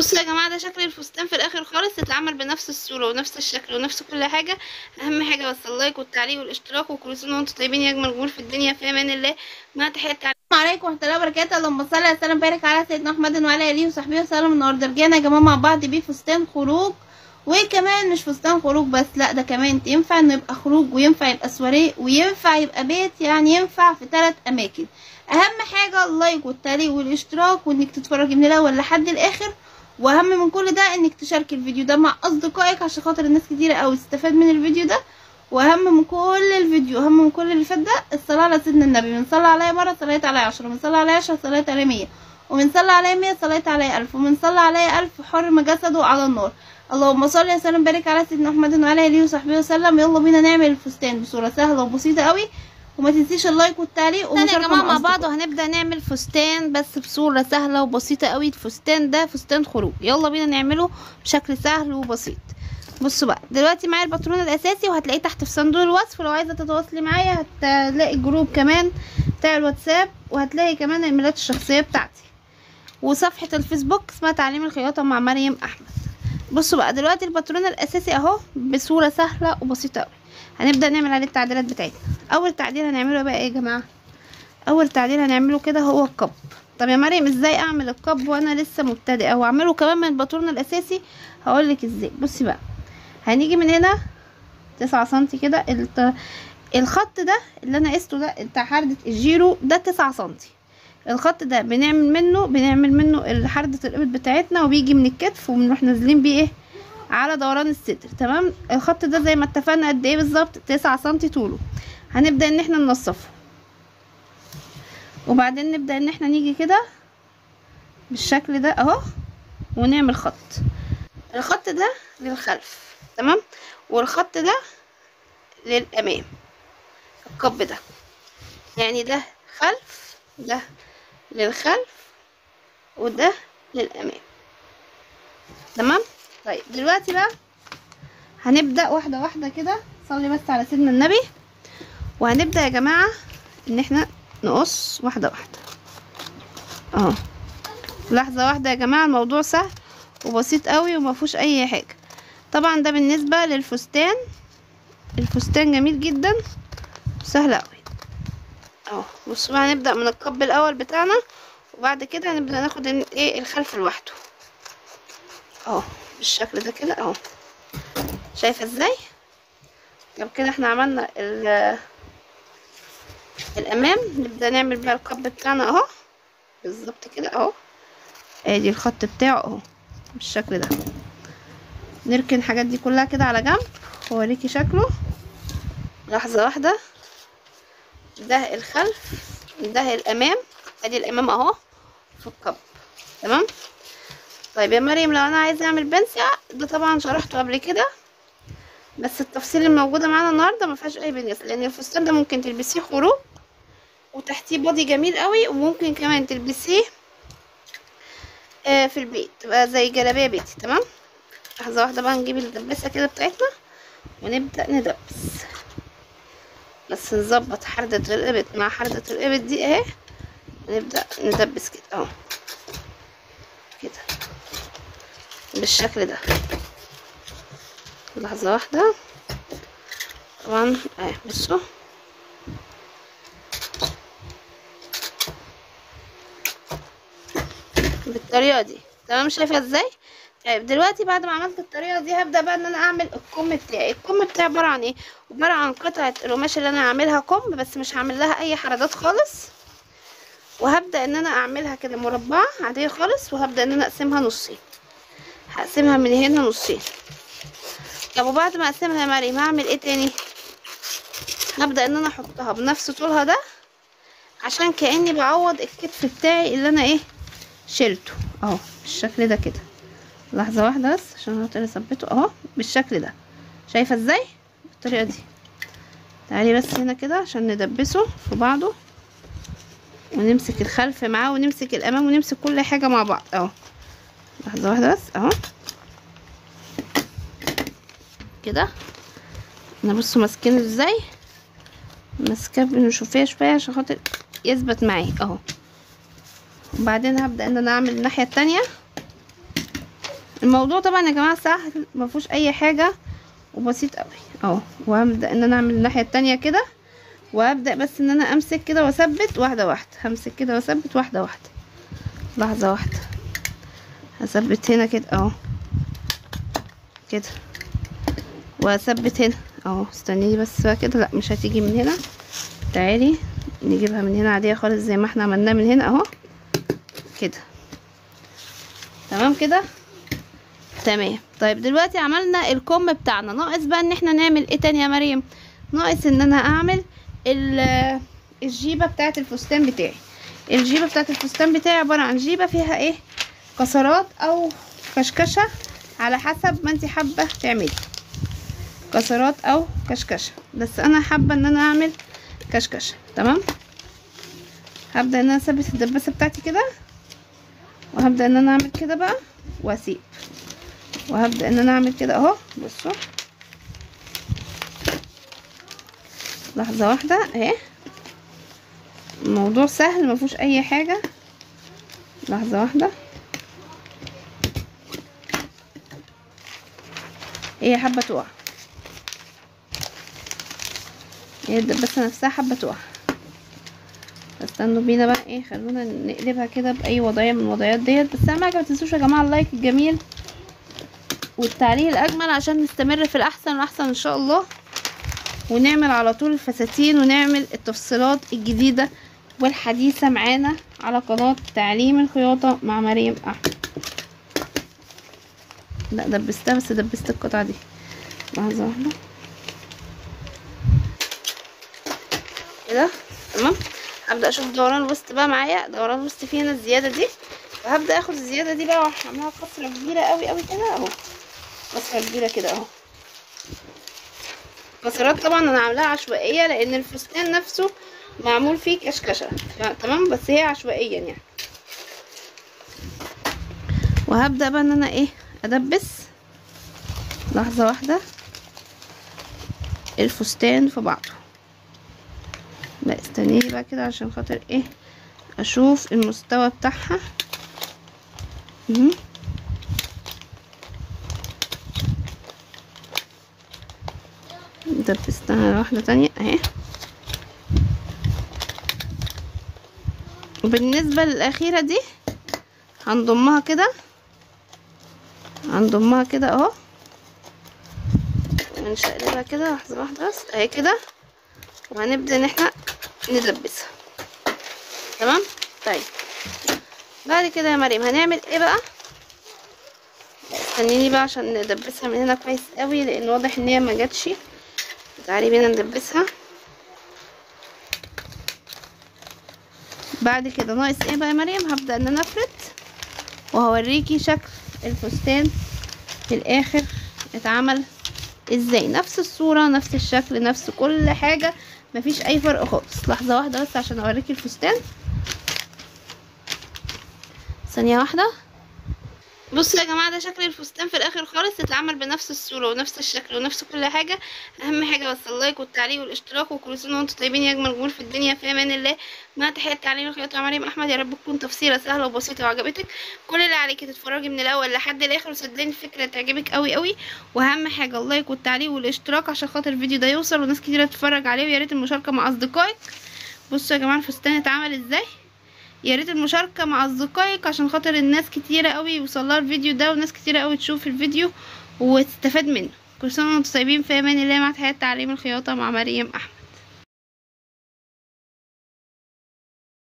بصوا يا جماعه ده شكل الفستان في الاخر خالص اتعمل بنفس الصوره ونفس الشكل ونفس كل حاجه اهم حاجه بس اللايك والتعليق والاشتراك وكل سنه وانتم طيبين يا اجمل جمهور في الدنيا في امان الله مع تحيات السلام عليكم ورحمه الله وبركاته اللهم صل على وسلم بارك على سيدنا محمد وعلى اله وصحبه وسلم النهارده رجعنا يا جماعه مع بعض بفستان خروج وكمان مش فستان خروج بس لا ده كمان ينفع انه يبقى خروج وينفع يبقى سواريه وينفع يبقى بيت يعني ينفع في ثلاث اماكن اهم حاجه اللايك والتعليق والاشتراك وانك تتفرجي من الاول لحد الاخر واهم من كل ده انك تشاركي الفيديو ده مع اصدقائك عشان خاطر الناس كتيره قوي تستفاد من الفيديو ده واهم من كل الفيديو اهم من كل اللي فات ده الصلاه على سيدنا النبي من صلى عليه مره صليت عليه عشرة من صلى عليه عشرة صليت عليه مية ومن صلى عليه مية صليت عليه ألف ومن صلى عليه ألف حرم جسده على النار اللهم صل وسلم بارك على سيدنا محمد وعلى اله وصحبه وسلم يلا بينا نعمل الفستان بصوره سهله وبسيطه قوي وما تنسيش اللايك والتعليق تاني يا ومشاركه جماعه مع أصدقائك. بعض وهنبدا نعمل فستان بس بصوره سهله وبسيطه قوي الفستان ده فستان خروج يلا بينا نعمله بشكل سهل وبسيط بصوا بقى دلوقتي معايا الباترون الاساسي وهتلاقيه تحت في صندوق الوصف لو عايزه تتواصلي معايا هتلاقي الجروب كمان بتاع الواتساب وهتلاقي كمان الايميلات الشخصيه بتاعتي وصفحه الفيسبوك اسمها تعليم الخياطه مع مريم احمد بصوا بقى دلوقتي الباترون الاساسي اهو بصوره سهله وبسيطه قوي هنبدا نعمل عليه التعديلات بتاعتنا اول تعديل هنعمله بقى ايه يا جماعه اول تعديل هنعمله كده هو الكب طب يا مريم ازاي اعمل الكب وانا لسه مبتدئه واعمله كمان من الباترون الاساسي هقولك ازاي بصي بقى هنيجي من هنا تسعة سنتي كده الت... الخط ده اللي انا قسته ده بتاع حردة الجيرو ده تسعة سنتي الخط ده بنعمل منه بنعمل منه حردة الابط بتاعتنا وبيجي من الكتف وبنروح نازلين بيه ايه على دوران الصدر تمام الخط ده زي ما اتفقنا قد ايه بالظبط تسعة سنتي طوله هنبدأ ان احنا ننصفه وبعدين نبدأ ان احنا نيجي كده بالشكل ده اهو ونعمل خط الخط ده للخلف تمام والخط ده للامام القب ده يعني ده خلف ده للخلف وده للامام تمام طيب دلوقتي بقى هنبدا واحده واحده كده صلي بس على سيدنا النبي وهنبدا يا جماعه ان احنا نقص واحده واحده اه لحظه واحده يا جماعه الموضوع سهل وبسيط قوي وما فيهوش اي حاجه طبعا ده بالنسبه للفستان الفستان جميل جدا سهل قوي اهو بصوا بقى هنبدا من القب الاول بتاعنا وبعد كده هنبدا ناخد ايه الخلف لوحده اهو بالشكل ده كده اهو شايفه ازاي طب كده احنا عملنا الامام نبدا نعمل بقى القب بتاعنا اهو بالظبط كده اهو ادي الخط بتاعه اهو بالشكل ده نركن الحاجات دي كلها كده على جنب واوريكي شكله لحظه واحده ده الخلف ده الامام ادي الامام اهو في القب تمام طيب يا مريم لو انا عايزه اعمل بنسيا ده طبعا شرحته قبل كده بس التفصيل الموجوده معانا النهارده ما فيهاش اي بنية لان الفستان ده ممكن تلبسيه خروج وتحتيه بادي جميل قوي وممكن كمان تلبسيه آه في البيت تبقى زي جلابيه بيتي تمام لحظه واحده بقى نجيب الدباسه كده بتاعتنا ونبدا ندبس بس نظبط حردة الإبط مع حردة الإبط دي اهي ونبدأ ندبس كده اهو كده بالشكل ده لحظة واحدة طبعا اهي بصوا بالطريقة دي تمام شايفة ازاي طيب دلوقتي بعد ما عملت الطريقه دي هبدا بقى ان انا اعمل الكم بتاعي الكم بتاعي عباره عن ايه عباره عن قطعه القماش اللي انا هعملها كم بس مش هعمل لها اي حردات خالص وهبدا ان انا اعملها كده مربعه عاديه خالص وهبدا ان انا اقسمها نصين هقسمها من هنا نصين طب وبعد ما اقسمها يا مريم هعمل ايه تاني هبدا ان انا احطها بنفس طولها ده عشان كاني بعوض الكتف بتاعي اللي انا ايه شلته اهو بالشكل ده كده لحظة واحدة بس عشان خاطر اثبته اهو بالشكل ده شايفة ازاي بالطريقة دي تعالي بس هنا كده عشان ندبسه في بعضه ونمسك الخلف معاه ونمسك الامام ونمسك كل حاجة مع بعض اهو لحظة واحدة بس اهو كده انا بصوا ماسكينه ازاي ماسكاه بنشوفيه شوية عشان خاطر يثبت معايا اهو وبعدين هبدأ ان انا اعمل الناحية التانية الموضوع طبعا يا جماعه سهل ما فيهوش اي حاجه وبسيط قوي اهو وهبدا ان انا اعمل الناحيه التانية كده وابدا بس ان انا امسك كده واثبت واحده واحده همسك كده واثبت واحده واحده لحظه واحده هثبت هنا كده اهو كده واثبت هنا اهو استنيني بس بقى كده لا مش هتيجي من هنا تعالي نجيبها من هنا عاديه خالص زي ما احنا عملناه من هنا اهو كده تمام كده تمام طيب دلوقتي عملنا الكم بتاعنا ناقص بقى ان احنا نعمل ايه تاني يا مريم ناقص ان انا اعمل ال- الجيبه بتاعه الفستان بتاعي الجيبه بتاعه الفستان بتاعي عباره عن جيبه فيها ايه كسرات او كشكشه على حسب ما انت حابه تعملي كسرات او كشكشه بس انا حابه ان انا اعمل كشكشه تمام هبدا ان انا اثبت الدباسه بتاعتي كده وهبدا ان انا اعمل كده بقى واسيب وهبدا ان انا اعمل كده اهو بصوا لحظه واحده اهي الموضوع سهل ما فيهوش اي حاجه لحظه واحده هي حابه تقع هي الدباسه نفسها حابه تقع استنوا بينا بقى ايه خلونا نقلبها كده باي وضعيه من الوضعيات ديت بس اهم حاجه ما تنسوش يا جماعه اللايك الجميل والتعليق الاجمل عشان نستمر في الاحسن والاحسن ان شاء الله ونعمل على طول الفساتين ونعمل التفصيلات الجديده والحديثه معانا على قناه تعليم الخياطه مع مريم احمد لا دبستها بس دبست القطعه دي لحظه واحده كده تمام هبدا اشوف دوران الوسط بقى معايا دوران الوسط فيه هنا الزياده دي وهبدا اخد الزياده دي بقى واعملها كسره كبيره قوي قوي كده اهو كسره كبيره كده اهو كسرات طبعا انا عاملاها عشوائيه لان الفستان نفسه معمول فيه كشكشه تمام بس هي عشوائيا يعني وهبدا بقى ان انا ايه ادبس لحظه واحده الفستان في بعضه لا استنيني بقى كده عشان خاطر ايه اشوف المستوى بتاعها مهم. دبستها واحدة تانية اهي وبالنسبة للأخيرة دي هنضمها كده هنضمها كده اهو ونشقلبها كده لحظة واحدة بس اهي كده وهنبدأ ان احنا ندبسها تمام طيب بعد كده يا مريم هنعمل ايه بقى استنيني بقى عشان ندبسها من هنا كويس قوي لان واضح ان هي ما جاتش تعالي بينا ندبسها بعد كده ناقص ايه بقى يا مريم هبدا ان انا افرد وهوريكي شكل الفستان في الاخر اتعمل ازاي نفس الصوره نفس الشكل نفس كل حاجه مفيش اي فرق خالص لحظه واحده بس عشان اوريكي الفستان ثانيه واحده بصوا يا جماعه ده شكل الفستان في الاخر خالص اتعمل بنفس الصوره ونفس الشكل ونفس كل حاجه اهم حاجه بس اللايك والتعليق والاشتراك وكل سنه وانتم طيبين يا اجمل جمهور في الدنيا في امان الله مع تحيه تعليم الخياطه مع مريم احمد يا رب تكون تفصيله سهله وبسيطه وعجبتك كل اللي عليكي تتفرجي من الاول لحد الاخر وصدقني الفكره تعجبك قوي قوي واهم حاجه اللايك والتعليق والاشتراك عشان خاطر الفيديو ده يوصل وناس كتيره تتفرج عليه ويا ريت المشاركه مع اصدقائك بصوا يا جماعه الفستان اتعمل ازاي يا ريت المشاركة مع أصدقائك عشان خاطر الناس كتيرة قوي يوصلها الفيديو ده وناس كتيرة قوي تشوف الفيديو وتستفاد منه كل سنة وانتم طيبين في أمان الله مع تحيات تعليم الخياطة مع مريم أحمد